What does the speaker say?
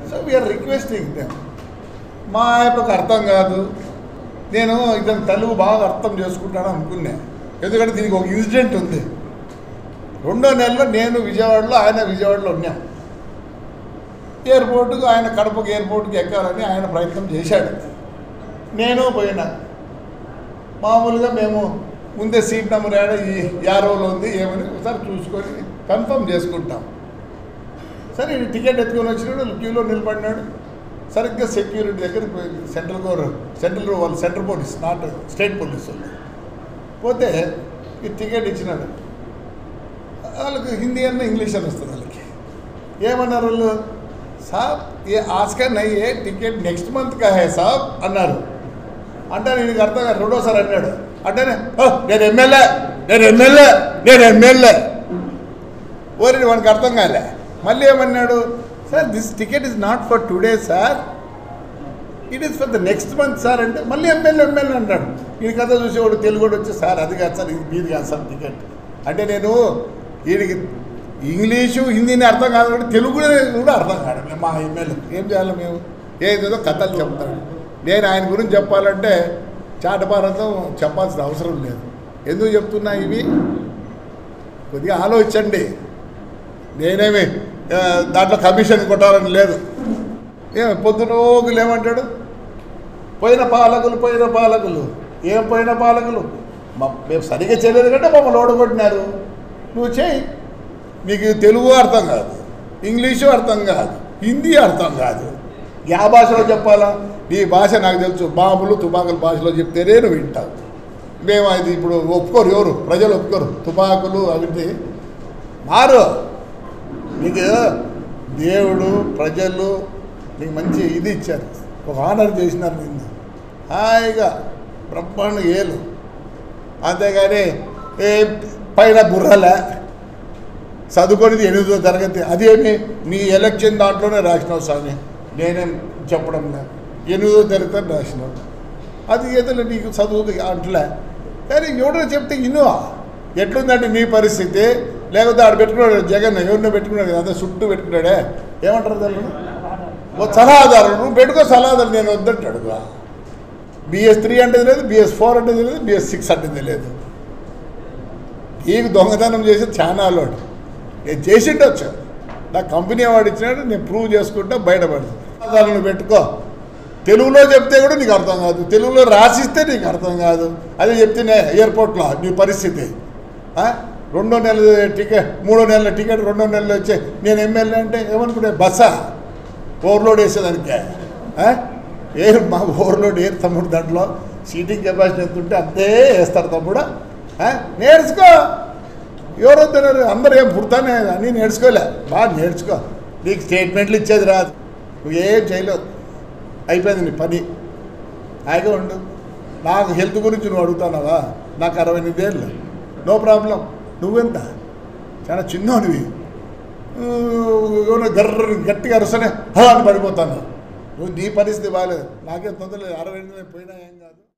So we are requesting them మా ఆయనకు అర్థం కాదు నేను ఇతను తెలుగు బాగా అర్థం చేసుకుంటాను అనుకున్నా ఎందుకంటే దీనికి ఒక ఇన్సిడెంట్ ఉంది రెండో నెలలో నేను విజయవాడలో ఆయన విజయవాడలో ఉన్నాం ఎయిర్పోర్టుకు ఆయన కడపకు ఎయిర్పోర్ట్కి ఎక్కాలని ఆయన ప్రయత్నం చేశాడు నేను పోయినా మామూలుగా మేము ముందే సీట్ నెంబర్ ఏడ ఈ యారోలో ఉంది ఏమని ఒకసారి చూసుకొని కన్ఫర్మ్ చేసుకుంటాం సరే ఈయన టికెట్ ఎత్తుకొని వచ్చినాడు క్యూలో నిలబడినాడు సరిగ్గా సెక్యూరిటీ దగ్గరికి పోయింది సెంట్రల్ గవర్నమెంట్ సెంట్రల్ వాళ్ళు central police not state police వాళ్ళు పోతే ఈ టికెట్ ఇచ్చినాడు వాళ్ళకి హిందీ అన్న ఇంగ్లీష్ అని వస్తుంది వాళ్ళకి ఏమన్నారు వాళ్ళు సాబ్ ఏ ఆస్కా నయ్యే ఏ టికెట్ నెక్స్ట్ మంత్ కా హే సాబ్ అన్నారు అంటే నేను అర్థం కాదు రెండోసారి అన్నాడు అంటేనే "ఓ, నేను ఎమ్మెల్యే నేను ఎమ్మెల్యే నేను ఎమ్మెల్యే ఓరి వానికి అర్థం కాలే మళ్ళీ ఏమన్నాడు sir this ticket is not for today sir it is for the next month sir అంటే మళ్ళీ ఎమ్మెల్యే ఎమ్మెల్యే అంటాడు ఈ కథ చూసేవాడు తెలుగు కూడా వచ్చి సార్ అది కాదు సార్ ఇది మీది కాదు సార్ టికెట్ అంటే నేను వీడికి ఇంగ్లీషు హిందీని అర్థం కాదు కాబట్టి తెలుగు కూడా అర్థం కాదు మా ఎమ్మెల్యే ఏం చేయాలి మేము ఏదేదో కథలు చెప్తాడు నేను ఆయన గురించి చెప్పాలంటే చాటపారంతో చెప్పాల్సిన అవసరం లేదు ఎందుకు చెప్తున్నా ఇవి కొద్దిగా ఆలోచించండి నేనేమి ఆ, దాంట్లో కమిషన్ కొట్టాలని లేదు ఏ పొద్దునోగులు ఏమంటాడు పోయిన పాలకులు పోయిన పాలకులు ఏం పోయిన పాలకులు మ- మేము సరిగ్గా చేయలేదు కంటే మమ్మల్ని ఓడగొట్టినారు నువ్వు చేయి నీకు తెలుగు అర్థం కాదు ఇంగ్లీషు అర్థం కాదు హిందీ అర్థం కాదు యా భాషలో చెప్పాలా నీ భాష నాకు తెలుసు బాంబులు తుపాకుల భాషలో చెప్తేనే నువ్వు వింటావు మేము అది ఇప్పుడు ఒప్పుకోరు ఎవరు ప్రజలు ఒప్పుకోరు తుపాకులు అవి మారు నీకు దేవుడు ప్రజలు నీకు మంచి ఇది ఇచ్చారు ఒక ఆనర్ చేసినారు నిన్ను హాయిగా బ్రహ్మాండ ఏలు అంతేగాని ఏ పైన బుర్రలే చదువుకునేది ఎనిమిదో తరగతి అదేమి నీ ఎలక్షన్ దాంట్లోనే రాసినావు స్వామి నేనేం చెప్పడం లే ఎనిమిదో తరగతి అని రాసినావు అది ఏదో నీకు చదువు అంటలే కానీ ఎవడో చెప్తే ఇన్నువా ఎట్లుందంటే మీ పరిస్థితి లేకపోతే ఆడు పెట్టుకున్నాడు జగన్ ఎవరినో పెట్టుకున్నాడు కదా అదే చుట్టూ పెట్టుకున్నాడే ఏమంటారు దాన్ని ఓ సలహాదారు నువ్వు పెట్టుకో సలహాదారు నేను వద్దంటాడు బిఎస్ త్రీ అంటే లేదు బిఎస్ ఫోర్ అంటే తెలియదు బిఎస్ సిక్స్ అంటే తెలియదు నీకు దొంగతనం చేసి చాలా అలవాటు నేను చేసిండొచ్చు నా కంపెనీ వాడు ఇచ్చినాడు నేను ప్రూవ్ చేసుకుంటా బయటపడుతుంది నువ్వు పెట్టుకో తెలుగులో చెప్తే కూడా నీకు అర్థం కాదు తెలుగులో రాసిస్తే నీకు అర్థం కాదు అదే చెప్తేనే ఎయిర్పోర్ట్లో నీ పరిస్థితి ఆ? రెండో నెల టికెట్ మూడో నెలల టికెట్ రెండో నెలలు వచ్చే నేను ఎమ్మెల్యే అంటే ఏమనుకునే బస్సా ఓవర్లోడ్ వేసేదానికే ఆ? ఏ మా ఓవర్లోడ్ ఏరు తమ్ముడు దాంట్లో సీటింగ్ కెపాసిటీ ఎంత ఉంటే అంతే వేస్తారు తమ్ముడు ఆ? నేర్చుకో ఎవరు వద్దన్నారు అందరూ ఏం పుడతానే అని నేర్చుకోలే బాగా నేర్చుకో నీకు స్టేట్మెంట్లు ఇచ్చేది రాదు నువ్వు ఏం చేయలేవు అయిపోయింది నీ పని హాయిగా ఉండు నాకు హెల్త్ గురించి నువ్వు అడుగుతున్నావా నాకు అరవై ఎనిమిదేళ్ళు నో ప్రాబ్లం నువ్వెంత చాలా చిన్నోనివి ఏమైనా గర్ర గట్టిగా అరుసనే హా అని పడిపోతాను నువ్వు నీ పరిస్థితి బాగాలేదు నాకేం తొందరలేదు అరవై ఎనిమిది పోయినా ఏం కాదు